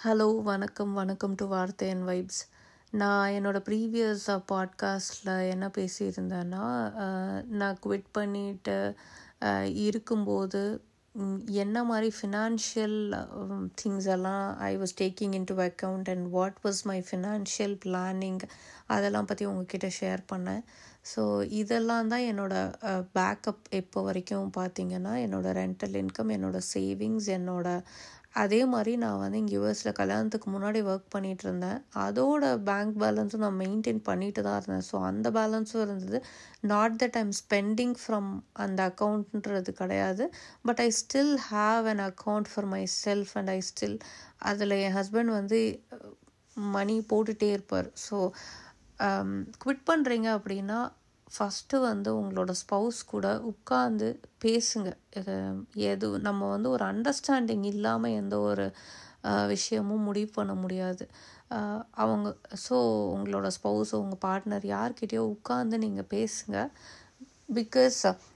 Hello வணக்கம் வணக்கம் to வார்த்தை அண்ட் வைப்ஸ் நான் என்னோடய ப்ரீவியஸ் பாட்காஸ்டில் என்ன பேசியிருந்தேன்னா அஹ், நான் குவிட் பண்ணிட்டு அஹ், இருக்கும்போது ம், என்ன மாதிரி ஃபினான்ஷியல் திங்ஸ் எல்லாம் I was taking in to account and what was my financial planning அதெல்லாம் பற்றி உங்ககிட்ட ஷேர் பண்ணேன் ஸோ இதெல்லாம் தான் என்னோடய பேக்கப் இப்போ வரைக்கும் பார்த்தீங்கன்னா என்னோடய ரெண்டல் இன்கம் என்னோடய சேவிங்ஸ் என்னோட அதே மாதிரி நான் வந்து இங்கே யூஎஸில் கல்யாணத்துக்கு முன்னாடி ஒர்க் பண்ணிட்டு இருந்தேன் அதோட பேங்க் பேலன்ஸும் நான் மெயின்டைன் பண்ணிட்டு தான் இருந்தேன் ஸோ அந்த பேலன்ஸும் இருந்தது not that I'm spending from அந்த அக்கௌண்ட்ன்றது கிடையாது but I still have an account for myself and I still அதில் என் ஹஸ்பண்ட் வந்து மணி போட்டுகிட்டே இருப்பார் ஸோ குவிட் பண்ணுறீங்க அப்படின்னா ஃபஸ்ட்டு வந்து உங்களோட ஸ்பௌஸ் கூட உட்காந்து பேசுங்க இது எது நம்ம வந்து ஒரு அண்டர்ஸ்டாண்டிங் இல்லாமல் எந்த ஒரு அஹ், விஷயமும் முடிவு பண்ண முடியாது அஹ், அவங்க ஸோ உங்களோட ஸ்பௌஸ் உங்கள் பார்ட்னர் யார்கிட்டயோ உட்காந்து நீங்கள் பேசுங்க because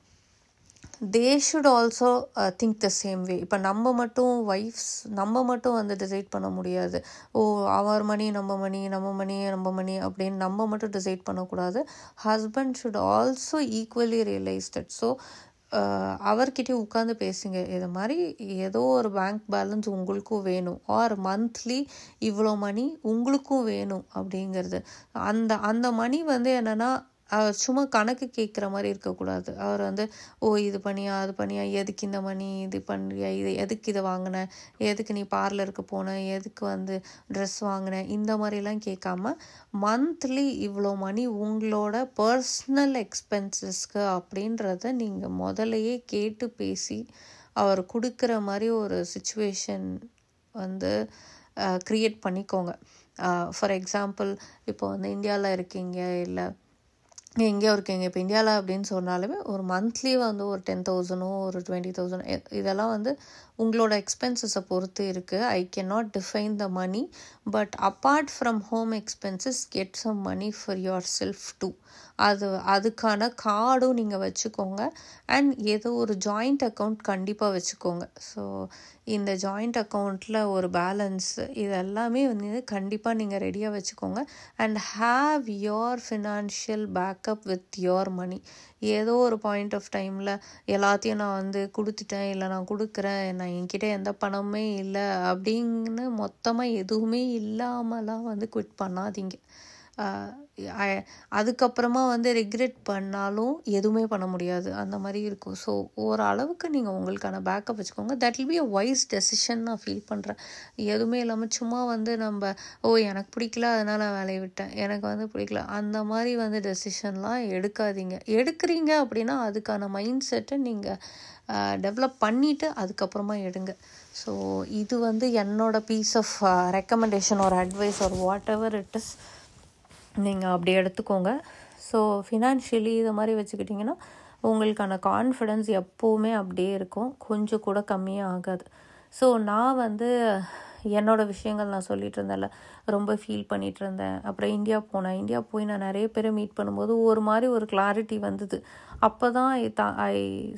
they should also think the same way இப்போ நம்ம மட்டும் ஒய்ஃப்ஸ் நம்ம மட்டும் வந்து டிசைட் பண்ண முடியாது ஓ அவர் மணி நம்ம மணி நம்ம மணி நம்ம மணி அப்படின்னு நம்ம மட்டும் டிசைட் பண்ணக்கூடாது husband should also equally realise that so அவர்கிட்டயும் உட்காந்து பேசுங்க இது மாதிரி ஏதோ ஒரு பேங்க் பேலன்ஸ் உங்களுக்கும் வேணும் ஆர் மந்த்லி இவ்வளோ மணி உங்களுக்கும் வேணும் அப்படிங்கிறது அந்த அந்த மணி வந்து என்னென்னா அவர் சும்மா கணக்கு கேட்குற மாதிரி இருக்கக்கூடாது அவர் வந்து ஓ இது பண்ணியா அது பண்ணியா எதுக்கு இந்த மணி இது பண்ணுறியா இது எதுக்கு இதை வாங்கின எதுக்கு நீ பார்லருக்கு போன எதுக்கு வந்து ட்ரெஸ் வாங்கின இந்த மாதிரிலாம் கேட்காம மந்த்லி இவ்வளோ மணி உங்களோட பர்சனல் எக்ஸ்பென்சஸ்க்கு அப்படின்றத நீங்கள் முதலையே கேட்டு பேசி அவர் கொடுக்குற மாதிரி ஒரு சுச்சுவேஷன் வந்து க்ரியேட் பண்ணிக்கோங்க ஃபார் எக்ஸாம்பிள் இப்போ வந்து இந்தியாவில் இருக்கீங்க இல்லை எங்கேயோ இருக்கீங்க இப்போ இந்தியாவில் அப்படின்னு சொன்னாலுமே ஒரு மந்த்லி வந்து ஒரு டென் தௌசண்டோ ஒரு டுவெண்ட்டி தௌசண்ட் இதெல்லாம் வந்து உங்களோட எக்ஸ்பென்சஸை பொறுத்து இருக்குது I can not define the money but apart from home expenses get some money for yourself too அது அதுக்கான கார்டும் நீங்கள் வச்சுக்கோங்க அண்ட் ஏதோ ஒரு ஜாயிண்ட் அக்கௌண்ட் கண்டிப்பாக வச்சுக்கோங்க ஸோ இந்த ஜாயிண்ட் அக்கௌண்ட்டில் ஒரு பேலன்ஸ் இது எல்லாமே வந்து கண்டிப்பாக நீங்கள் ரெடியாக வச்சுக்கோங்க and have your financial backup with your money ஏதோ ஒரு பாயிண்ட் ஆஃப் டைமில் எல்லாத்தையும் நான் வந்து கொடுத்துட்டேன் இல்லை நான் கொடுக்குறேன் நான் என்கிட்ட எந்த பணமுமே இல்லை அப்படின்னு மொத்தமாக எதுவுமே இல்லாமலாம் வந்து குவிட் பண்ணாதீங்க ஆஹ் I- அதுக்கப்புறமா வந்து ரிக்ரெட் பண்ணாலும் எதுவுமே பண்ண முடியாது அந்த மாதிரி இருக்கும் ஸோ ஓரளவுக்கு நீங்கள் உங்களுக்கான பேக்கப் வச்சுக்கோங்க that will be a wise decision நான் ஃபீல் பண்ணுறேன் எதுவுமே இல்லாமல் சும்மா வந்து நம்ம ஓ எனக்கு பிடிக்கல அதனால் வேலையை விட்டேன் எனக்கு வந்து பிடிக்கல அந்த மாதிரி வந்து டெசிஷன்லாம் எடுக்காதீங்க எடுக்கிறீங்க அப்படின்னா அதுக்கான மைண்ட் செட்டை நீங்கள் டெவலப் பண்ணிவிட்டு அதுக்கப்புறமா எடுங்க ஸோ இது வந்து என்னோட பீஸ் ஆஃப் ரெக்கமெண்டேஷன் ஒரு அட்வைஸ் ஒரு வாட் எவர் இட் இஸ் நீங்கள் அப்படி எடுத்துக்கோங்க ஸோ ஃபினான்ஷியலி இது மாதிரி வச்சுக்கிட்டிங்கன்னா உங்களுக்கான கான்ஃபிடென்ஸ் எப்போவுமே அப்படியே இருக்கும் கொஞ்சம் கூட கம்மியாக ஆகாது ஸோ நான் வந்து என்னோட விஷயங்கள் நான் சொல்லிட்டு இருந்தேன்ல ரொம்ப ஃபீல் பண்ணிட்டு இருந்தேன் அப்புறம் இந்தியா போனேன் இந்தியா போய் நான் நிறைய பேரை மீட் பண்ணும்போது ஒரு மாதிரி ஒரு கிளாரிட்டி வந்தது அப்போ தான் ஐ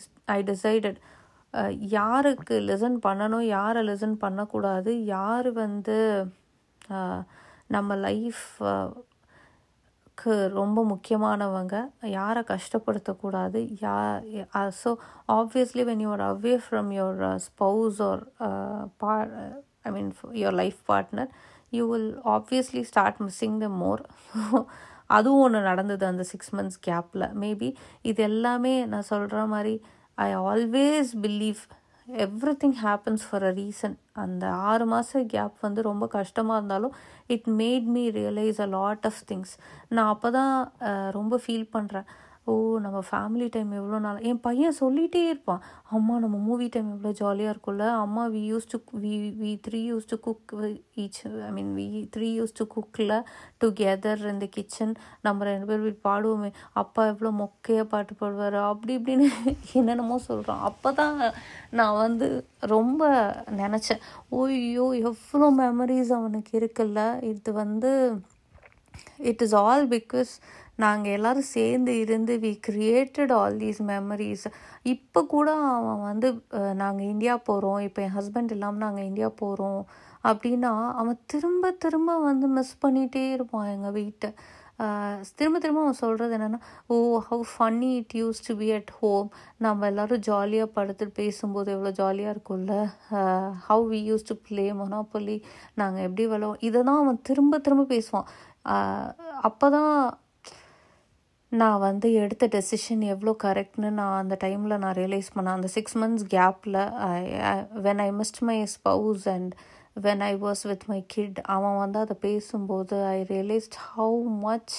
ஐ டிசைடட் யாருக்கு லிசன் பண்ணணும் யாரை லிசன் பண்ணக்கூடாது யார் வந்து அஹ், நம்ம லைஃப் க்கு ரொம்ப முக்கியமானவங்க யாரை கஷ்டப்படுத்தக்கூடாது yeah so obviously when you're away from your spouse or பா I mean your life partner you will obviously start missing the more அதுவும் ஒன்று நடந்தது அந்த சிக்ஸ் மந்த்ஸ் கேப்பில் மேபி இது எல்லாமே நான் சொல்கிற மாதிரி I always believe everything happens for a reason அந்த ஆறு மாத கேப் வந்து ரொம்ப கஷ்டமாக இருந்தாலும் it made me realise a lot of things நான் அப்போ தான் ரொம்ப ஃபீல் பண்ணுறேன் ஓ நம்ம ஃபேமிலி டைம் எவ்வளோ நாள் என் பையன் சொல்லிகிட்டே இருப்பான் அம்மா நம்ம மூவி டைம் எவ்வளோ ஜாலியாக இருக்கும்ல அம்மா we use to we we three use to cook each I mean we three use to குக்கில் டுகெதர் இந்த கிச்சன் நம்ம ரெண்டு பேர் வீட்டு பாடுவோமே அப்பா எவ்வளோ மொக்கையாக பாட்டு பாடுவார் அப்படி இப்படின்னு என்னென்னமோ சொல்கிறான் அப்போ தான் நான் வந்து ரொம்ப நினச்சேன் ஓய்யோ எவ்வளோ மெமரிஸ் அவனுக்கு இருக்குல்ல இது வந்து இட் இஸ் ஆல் பிகாஸ் நாங்கள் எல்லாரும் சேர்ந்து இருந்து we created all these memories இப்போ கூட அவன் வந்து நாங்கள் இந்தியா போகிறோம் இப்போ என் ஹஸ்பண்ட் இல்லாமல் நாங்கள் இந்தியா போகிறோம் அப்படின்னா அவன் திரும்ப திரும்ப வந்து மிஸ் பண்ணிகிட்டே இருப்பான் எங்கள் வீட்டை ஆஹ் திரும்ப திரும்ப அவன் சொல்கிறது என்னென்னா oh how funny it use to be at home நம்ம எல்லோரும் ஜாலியாக படுத்துட்டு பேசும்போது எவ்வளோ ஜாலியாக இருக்கும்ல how we use to play Monopoly நாங்கள் எப்படி விளாடுவோம் இதை தான் அவன் திரும்ப திரும்ப பேசுவான் அப்போ தான் நான் வந்து எடுத்த டெசிஷன் எவ்வளோ கரெக்ட்னு நான் அந்த டைமில் நான் ரியலைஸ் பண்ணேன் அந்த சிக்ஸ் மந்த்ஸ் கேப்பில் when I missed my spouse and when I was with my kid அவன் வந்து அதை பேசும்போது I realised how much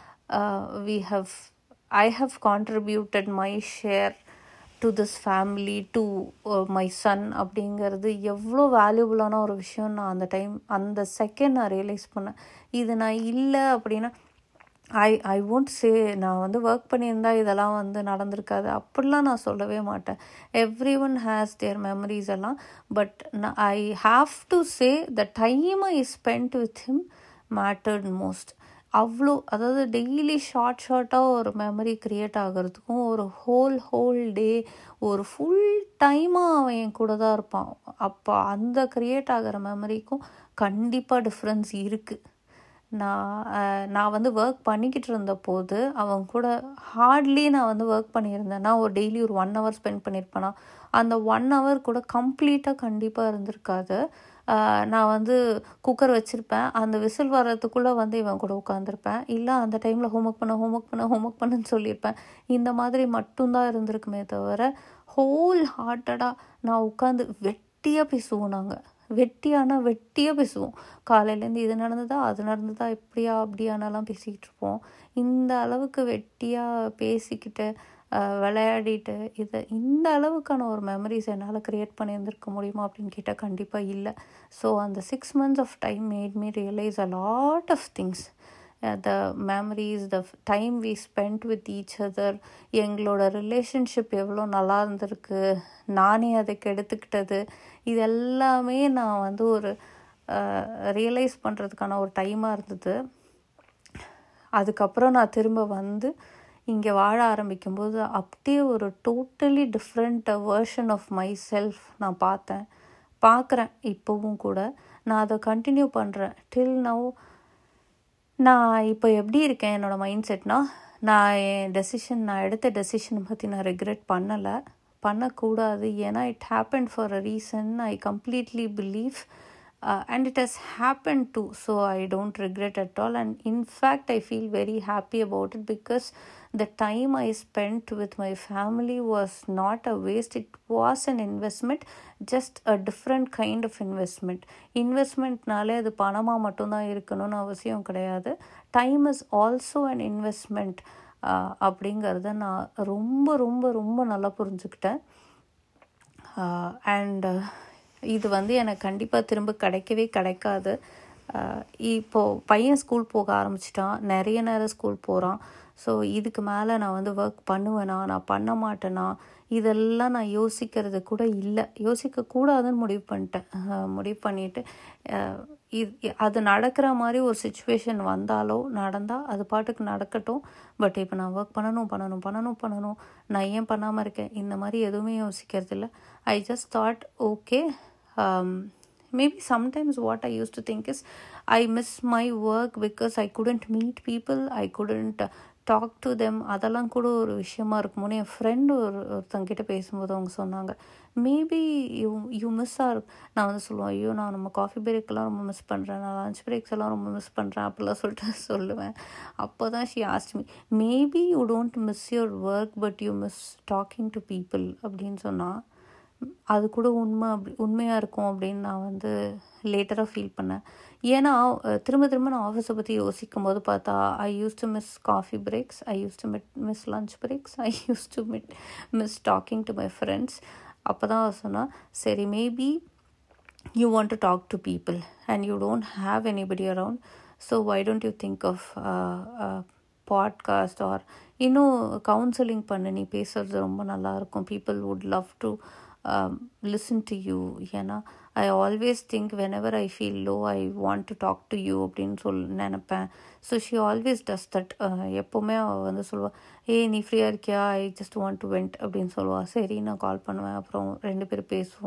we have I have contributed my share to this family to my son அப்படிங்கிறது எவ்வளோ வேல்யூபுளான ஒரு விஷயம் நான் அந்த டைம் அந்த செகண்ட் நான் ரியலைஸ் பண்ணேன் இது நான் இல்லை அப்படின்னா ஐ ஐ ஒன்ட் சே நான் வந்து ஒர்க் பண்ணியிருந்தா இதெல்லாம் வந்து நடந்திருக்காது அப்படிலாம் நான் சொல்லவே மாட்டேன் everyone has their memories எல்லாம் but I have to say the time I spend with him mattered most அவ்வளோ அதாவது டெய்லி ஷார்ட் ஷார்ட்டாக ஒரு மெமரி க்ரியேட் ஆகிறதுக்கும் ஒரு ஹோல் ஹோல் டே ஒரு ஃபுல் டைமாக அவன் என் கூட தான் இருப்பான் அப்போ அந்த க்ரியேட் ஆகிற மெமரிக்கும் கண்டிப்பாக டிஃப்ரென்ஸ் இருக்குது நான் நான் வந்து ஒர்க் பண்ணிக்கிட்டு இருந்த போது அவன் கூட ஹார்ட்லி நான் வந்து ஒர்க் பண்ணியிருந்தேன்னா ஒரு டெய்லி ஒரு ஒன் ஹவர் ஸ்பெண்ட் பண்ணியிருப்பேனா அந்த ஒன் ஹவர் கூட கம்ப்ளீட்டாக கண்டிப்பாக இருந்திருக்காது நான் வந்து குக்கர் வச்சுருப்பேன் அந்த விசில் வர்றதுக்குள்ளே வந்து இவன் கூட உட்காந்துருப்பேன் இல்லை அந்த டைமில் ஹோம்ஒர்க் பண்ண ஹோம்ஒர்க் பண்ண ஹோம்ஒர்க் பண்ணுன்னு சொல்லியிருப்பேன் இந்த மாதிரி மட்டும்தான் இருந்திருக்குமே தவிர ஹோல் ஹார்ட்டடாக நான் உட்காந்து வெட்டியாக பேசுவோம் நாங்கள் வெட்டியானா வெட்டியாக பேசுவோம் காலையிலேருந்து இது நடந்ததா அது நடந்ததா இப்படியா அப்படியானலாம் பேசிக்கிட்டு இருப்போம் இந்த அளவுக்கு வெட்டியாக பேசிக்கிட்டு விளையாடிட்டு இதை இந்த அளவுக்கான ஒரு மெமரிஸ் என்னால் க்ரியேட் பண்ணியிருந்திருக்க முடியுமா அப்படின்னு கேட்டால் கண்டிப்பாக இல்லை ஸோ அந்த six months of time made me realise a lot of things the memories the time we spend with each other எங்களோட ரிலேஷன்ஷிப் எவ்வளோ நல்லா இருந்திருக்கு நானே அதை கெடுத்துக்கிட்டது இது எல்லாமே நான் வந்து ஒரு ரியலைஸ் பண்ணுறதுக்கான ஒரு டைமாக இருந்தது அதுக்கப்புறம் நான் திரும்ப வந்து இங்கே வாழ ஆரம்பிக்கும்போது அப்படியே ஒரு totally different version of myself நான் பார்த்தேன் பார்க்குறேன் இப்போவும் கூட நான் அதை கண்டினியூ பண்ணுறேன் டில் நவ் நான் இப்போ எப்படி இருக்கேன் என்னோடய மைண்ட் செட்னா நான் என் டெசிஷன் நான் எடுத்த டெசிஷன் பற்றி நான் ரெக்ரெட் பண்ணலை பண்ணக்கூடாது ஏன்னா it happen for a reason I completely believe and it has happen too so I don't regret at all and in fact I feel very happy about it because the time I spent with my family was not a waste, it was an investment, just a different kind of investment. இன்வெஸ்ட்மெண்ட்னாலே அது பணமாக மட்டும்தான் இருக்கணும்னு அவசியம் கிடையாது time is also an investment அப்படிங்கிறத நான் ரொம்ப ரொம்ப ரொம்ப நல்லா புரிஞ்சுக்கிட்டேன் அண்ட் இது வந்து எனக்கு கண்டிப்பாக திரும்ப கிடைக்கவே கிடைக்காது இப்போது பையன் ஸ்கூல் போக ஆரம்பிச்சிட்டான் நிறைய நேரம் ஸ்கூல் போகிறான் ஸோ இதுக்கு மேலே நான் வந்து ஒர்க் பண்ணுவேனா நான் பண்ண மாட்டேனா இதெல்லாம் நான் யோசிக்கிறது கூட இல்லை யோசிக்கக்கூடாதுன்னு முடிவு பண்ணிட்டேன் முடிவு பண்ணிவிட்டு இது அது நடக்கிற மாதிரி ஒரு சுச்சுவேஷன் வந்தாலோ நடந்தால் அது பாட்டுக்கு நடக்கட்டும் பட் இப்போ நான் ஒர்க் பண்ணணும் பண்ணணும் பண்ணணும் பண்ணணும் நான் ஏன் பண்ணாமல் இருக்கேன் இந்த மாதிரி எதுவுமே யோசிக்கிறது இல்லை I just thought okay maybe sometimes what i used to think is i miss my work because i couldn't meet people i couldn't talk to them அதெல்லாம் கூட ஒரு விஷயமா இருக்குமோன்னு என் ஃப்ரெண்டு ஒரு ஒருத்தங்கிட்ட பேசும்போது அவங்க சொன்னாங்க maybe you you miss or நான் வந்து சொல்லுவேன் ஐயோ நான் நம்ம காஃபி பிரேக்கெல்லாம் ரொம்ப மிஸ் பண்ணுறேன் நான் லஞ்ச் பிரேக்ஸ் எல்லாம் ரொம்ப மிஸ் பண்ணுறேன் அப்படிலாம் சொல்லிட்டு சொல்லுவேன் அப்போ தான் she asked me maybe you don't miss your work but you miss talking to people அப்படின்னு சொன்னால் அது கூட உண்மை அப்படி உண்மையாக இருக்கும் அப்படின்னு நான் வந்து லேட்டராக ஃபீல் பண்ணேன் ஏன்னா திரும்ப திரும்ப நான் ஆஃபீஸை பற்றி யோசிக்கும் போது பார்த்தா I use to miss coffee breaks I use to mid miss lunch breaks I use to mid miss talking to my friends அப்போ தான் சொன்னால் சரி maybe you want to talk to people and you don't have anybody around so why don't you think of podcast or இன்னும் counselling பண்ண நீ பேசுறது ரொம்ப நல்லாயிருக்கும் people would love to listen to you ஏன்னா I always think when ever I feel low I want to talk to you அப்படின்னு சொல் நினப்பேன் so she always does that எப்போவுமே அவள் வந்து சொல்லுவாள் ஏய் நீ ஃப்ரீயாக இருக்கியா I just want to vent அப்படின்னு சொல்லுவாள் சரி நான் கால் பண்ணுவேன் அப்புறம் ரெண்டு பேரும் பேசுவோம்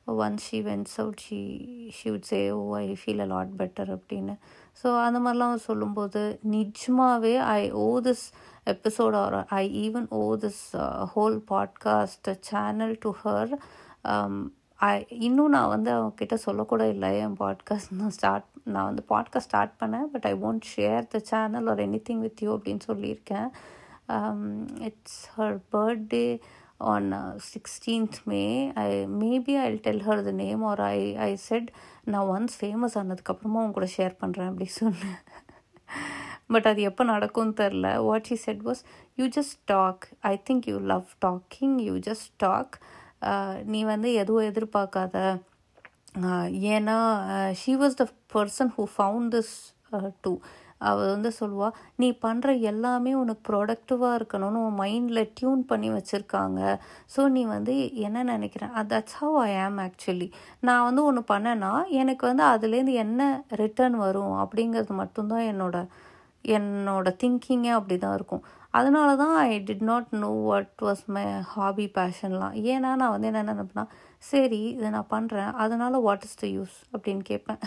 once she vents out she she would say oh I feel a lot better அப்படின்னு ஸோ அந்த மாதிரிலாம் சொல்லும்போது நிஜமாவே I owe this episode or I even owe this whole podcast channel to her I இன்னும் நான் வந்து அவங்கக்கிட்ட சொல்லக்கூட இல்லை என் பாட்காஸ்ட் நான் ஸ்டார்ட் நான் வந்து பாட்காஸ்ட் ஸ்டார்ட் பண்ணேன் but I won't share the channel or anything with you அப்படின்னு சொல்லியிருக்கேன் it's her birthday on uh, 16th May. I maybe I'll tell her the name or I I said நான் once famous ஆனதுக்கப்புறமா உங்க கூட share பண்ணுறேன் அப்படி சொன்னேன் but அது எப்போ நடக்கும்னு தெரில what she said was you just talk I think you love talking you just talk நீ வந்து எதுவும் எதிர்பார்க்காத ஏன்னா she was the person who found this too அவள் வந்து சொல்லுவாள் நீ பண்ணுற எல்லாமே உனக்கு ப்ரொடக்டிவாக இருக்கணும்னு உன் மைண்டில் டியூன் பண்ணி வச்சுருக்காங்க ஸோ நீ வந்து என்ன நினைக்கிறேன் தட்ஸ் ஹவ் ஐ ஆம் ஆக்சுவலி நான் வந்து ஒன்று பண்ணேன்னா எனக்கு வந்து அதுலேருந்து என்ன ரிட்டர்ன் வரும் அப்படிங்கிறது மட்டும்தான் என்னோட என்னோட திங்கிங்கே அப்படி தான் இருக்கும் அதனால தான் I did not know what was my hobby பேஷன்லாம் ஏன்னா நான் வந்து என்ன நினைப்பேன்னா சரி இதை நான் பண்ணுறேன் அதனால வாட் இஸ் த யூஸ் அப்படின்னு கேட்பேன்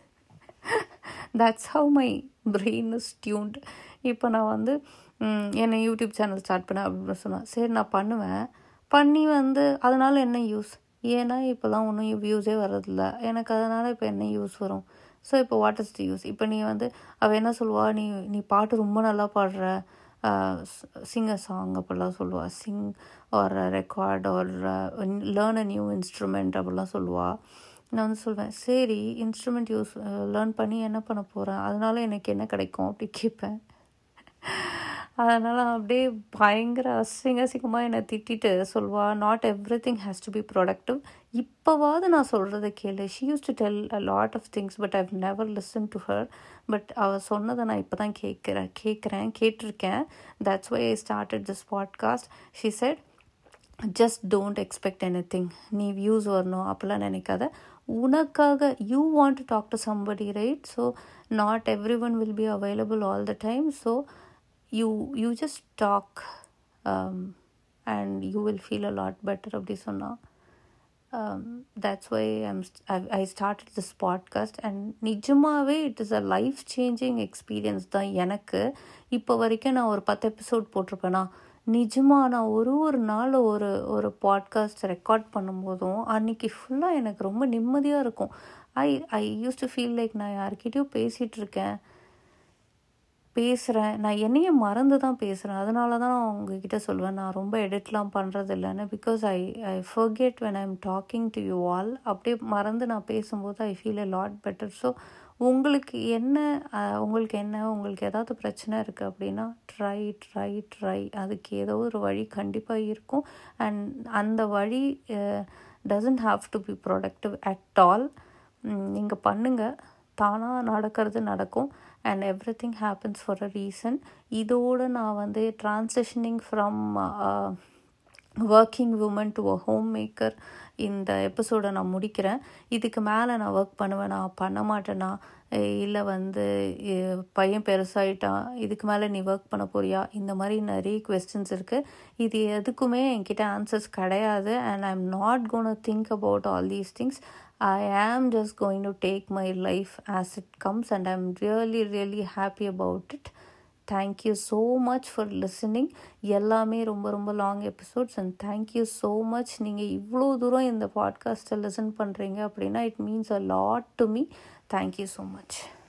that's how my brain is tuned இப்போ நான் வந்து என்னை யூடியூப் சேனல் ஸ்டார்ட் பண்ணேன் அப்படின்னு சொன்னேன் சரி நான் பண்ணுவேன் பண்ணி வந்து அதனால் என்ன யூஸ் ஏன்னா இப்போலாம் ஒன்றும் வியூஸே வர்றதில்ல எனக்கு அதனால் இப்போ என்ன யூஸ் வரும் ஸோ இப்போ வாட் இஸ் தி யூஸ் இப்போ நீ வந்து அவள் என்ன சொல்லுவா நீ நீ பாட்டு ரொம்ப நல்லா பாடுற சிங் அ சாங் அப்படிலாம் சொல்லுவாள் சிங் ஒரு ரெக்கார்ட் ஒரு லேர்ன் அ நியூ இன்ஸ்ட்ருமெண்ட் அப்படிலாம் சொல்லுவாள் நான் வந்து சொல்வேன் சரி இன்ஸ்ட்ருமெண்ட் யூஸ் லேர்ன் பண்ணி என்ன பண்ண போகிறேன் அதனால எனக்கு என்ன கிடைக்கும் அப்படி கேட்பேன் அதனால் அப்படியே பயங்கர அசிங்க அசிங்கமாக என்னை திட்டிட்டு சொல்வா not everything has to be productive இப்போவாவது நான் சொல்கிறத கேளு she use to tell a lot of things but I've never listen to her பட் அவள் சொன்னதை நான் இப்போ தான் கேட்குறேன் கேட்குறேன் கேட்டிருக்கேன் that's why I started this podcast she said just don't expect anything நீ வியூஸ் வரணும் அப்படிலாம் நினைக்காத உனக்காக you want to talk to somebody right so not everyone will be available all the time so you you just talk and you will feel a lot better அப்படி சொன்னால் that's why I'm I started this podcast and நிஜமாகவே it is a life changing experience தான் எனக்கு இப்போ வரைக்கும் நான் ஒரு பத்து எபிசோட் போட்டிருப்பேனா நிஜமாக நான் ஒரு ஒரு நாள் ஒரு ஒரு பாட்காஸ்ட் ரெக்கார்ட் பண்ணும்போதும் அன்றைக்கி ஃபுல்லாக எனக்கு ரொம்ப நிம்மதியாக இருக்கும் I I use to feel like நான் யார்கிட்டயும் பேசிகிட்டு இருக்கேன் பேசுகிறேன் நான் என்னையே மறந்து தான் பேசுகிறேன் அதனால தான் நான் உங்ககிட்ட சொல்லுவேன் நான் ரொம்ப எடிட்லாம் பண்ணுறது இல்லைன்னு because I I forget when I am talking to you all அப்படியே மறந்து நான் பேசும்போது I feel a lot better so உங்களுக்கு என்ன உங்களுக்கு என்ன உங்களுக்கு ஏதாவது பிரச்சனை இருக்குது அப்படின்னா ட்ரை ட்ரை ட்ரை அதுக்கு ஏதோ ஒரு வழி கண்டிப்பாக இருக்கும் அண்ட் அந்த வழி doesn't have to be productive at all நீங்கள் பண்ணுங்கள் தானாக நடக்கிறது நடக்கும் and everything happens for a reason இதோடு நான் வந்து transitioning from working woman to a homemaker இந்த எபிசோடை நான் முடிக்கிறேன் இதுக்கு மேலே நான் ஒர்க் பண்ணுவேனா பண்ண மாட்டேனா இல்லை வந்து பையன் பெருசாயிட்டான் இதுக்கு மேலே நீ ஒர்க் பண்ண போறியா இந்த மாதிரி நிறைய கொஸ்டின்ஸ் இருக்குது இது எதுக்குமே என்கிட்ட ஆன்சர்ஸ் கிடையாது and I am not gonna think about all these things I am just going to take my life as it comes, and I'm really, really happy about it. Thank you so much for listening எல்லாமே ரொம்ப ரொம்ப long episodes and thank you so much நீங்கள் இவ்வளோ தூரம் இந்த பாட்காஸ்ட்டை listen பண்ணுறீங்க அப்படின்னா it means a lot to me thank you so much